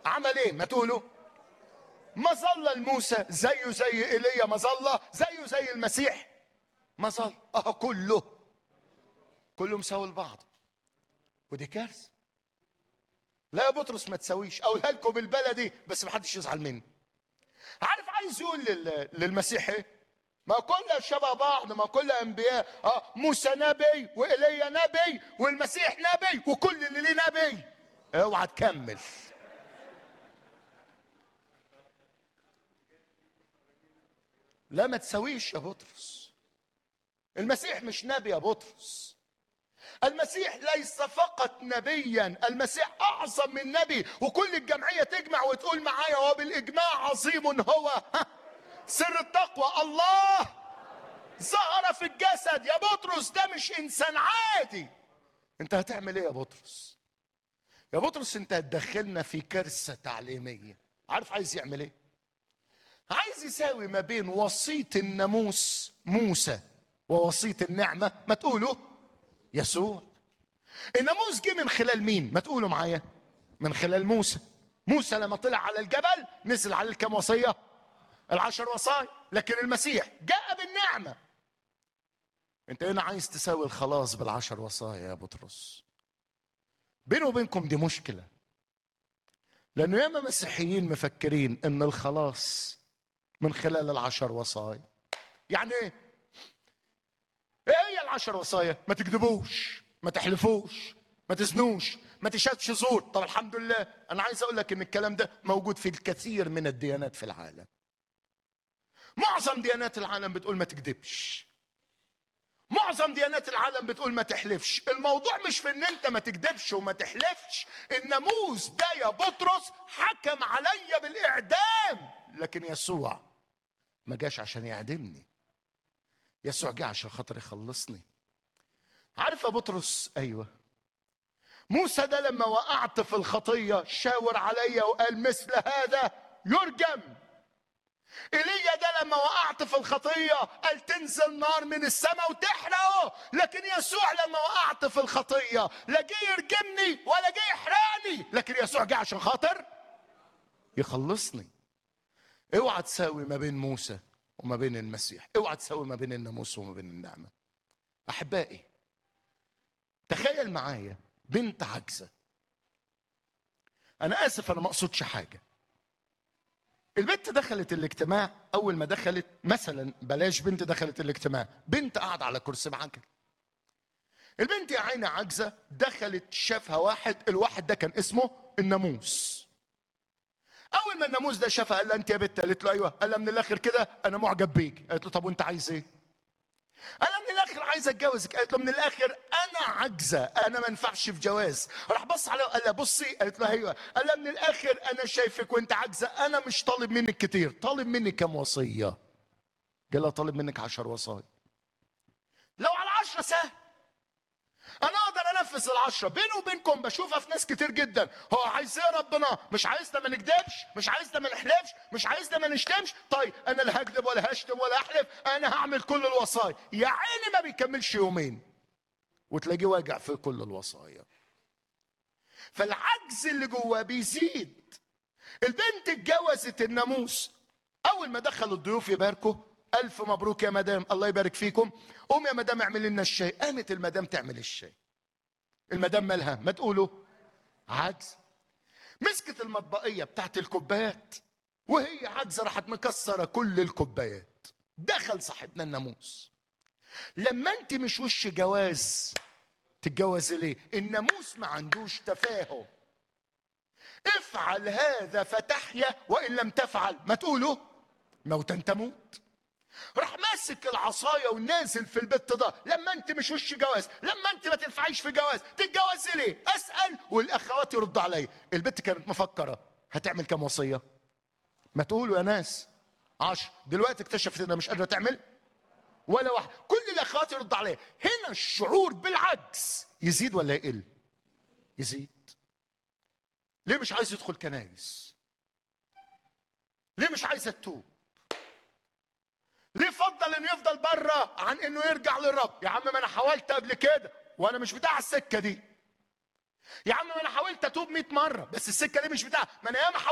عمل ايه ما تقولوا مظلة لموسى زيه زي ايليا مظلة زيه زي المسيح مظل اه كله كله مساوي لبعض ودي كارثة لا يا بطرس ما تسويش اقولها لكم بالبلدي بس ما حدش يزعل مني عارف عايز يقول لل- للمسيح ايه ما كلها شبه بعض ما كلها انبياء اه موسى نبي وايليا نبي والمسيح نبي وكل اللي ليه نبي اوعى تكمل لا ما تسويش يا بطرس المسيح مش نبي يا بطرس المسيح ليس فقط نبيا المسيح اعظم من نبي وكل الجمعيه تجمع وتقول معايا وبالاجماع عظيم هو ها، سر التقوى الله ظهر في الجسد يا بطرس ده مش انسان عادي انت هتعمل ايه يا بطرس يا بطرس انت هتدخلنا في كارثه تعليميه عارف عايز يعمل ايه عايز يساوي ما بين وسيط الناموس موسى ووسيط النعمه ما تقولوا يسوع الناموس جه من خلال مين ما تقولوا معايا من خلال موسى موسى لما طلع على الجبل نزل عليه الكام وصيه العشر وصايا لكن المسيح جاء بالنعمه انت هنا عايز تساوي الخلاص بالعشر وصايا يا بطرس بيني وبينكم دي مشكله لانه ياما مسيحيين مفكرين ان الخلاص من خلال العشر وصايا يعني ايه ايه هي العشر وصايا ما تكذبوش ما تحلفوش ما تزنوش ما تشهدش زور طب الحمد لله انا عايز اقول لك ان الكلام ده موجود في الكثير من الديانات في العالم معظم ديانات العالم بتقول ما تكذبش معظم ديانات العالم بتقول ما تحلفش الموضوع مش في ان انت ما تكذبش وما تحلفش الناموس ده يا بطرس حكم عليا بالاعدام لكن يسوع ما جاش عشان يعدمني يسوع جه عشان خاطر يخلصني عارف يا بطرس ايوه موسى ده لما وقعت في الخطيه شاور عليا وقال مثل هذا يرجم ايليا ده لما وقعت في الخطيه قال تنزل نار من السماء وتحرقه لكن يسوع لما وقعت في الخطيه لا جه يرجمني ولا جه يحرقني لكن يسوع جه عشان خاطر يخلصني اوعى تساوي ما بين موسى وما بين المسيح اوعى تساوي ما بين الناموس وما بين النعمه احبائي تخيل معايا بنت عجزه انا اسف انا ما اقصدش حاجه البنت دخلت الاجتماع اول ما دخلت مثلا بلاش بنت دخلت الاجتماع بنت قاعده على كرسي بعجل البنت يا عيني عجزه دخلت شافها واحد الواحد ده كان اسمه الناموس اول ما الناموس ده شافها قال لها انت يا بنت قالت له ايوه قال لها من الاخر كده انا معجب بيك قالت له طب وانت عايز ايه قال لها من الاخر عايز اتجوزك قالت له من الاخر انا عجزه انا ما ينفعش في جواز راح بص عليها وقال لها بصي قالت له ايوه قال لها من الاخر انا شايفك وانت عجزه انا مش طالب منك كتير طالب منك كم وصيه قال لها طالب منك عشر وصايا لو على عشرة سهل انا اقدر انفذ العشرة بيني وبينكم بشوفها في ناس كتير جدا هو عايز ايه ربنا مش عايزنا ما نكذبش مش عايزنا ما نحلفش مش عايزنا ما نشتمش طيب انا لا هكذب ولا هشتم ولا احلف انا هعمل كل الوصايا يا عيني ما بيكملش يومين وتلاقيه واجع في كل الوصايا فالعجز اللي جواه بيزيد البنت اتجوزت الناموس اول ما دخلوا الضيوف يباركوا الف مبروك يا مدام الله يبارك فيكم قوم يا مدام اعمل لنا الشاي قامت المدام تعمل الشاي المدام مالها ما تقولوا عجز مسكت المطبقيه بتاعت الكوبايات وهي عجزه راحت مكسره كل الكوبايات دخل صاحبنا الناموس لما انت مش وش جواز تتجوز ليه الناموس ما عندوش تفاهم افعل هذا فتحيا وان لم تفعل ما تقولوا موتا تموت راح ماسك العصايه ونازل في البت ده لما انت مش وش جواز لما انت ما تنفعيش في جواز تتجوزي ليه اسال والاخوات يردوا عليا البت كانت مفكره هتعمل كام وصيه ما تقولوا يا ناس عشر دلوقتي اكتشفت انها مش قادره تعمل ولا واحد كل الاخوات يردوا عليا هنا الشعور بالعجز يزيد ولا يقل يزيد ليه مش عايز يدخل كنايس ليه مش عايز تتوب ليه فضل انه يفضل بره عن انه يرجع للرب يا عم ما انا حاولت قبل كده وانا مش بتاع السكه دي يا عم ما انا حاولت اتوب 100 مره بس السكه دي مش بتاعتي ما انا ياما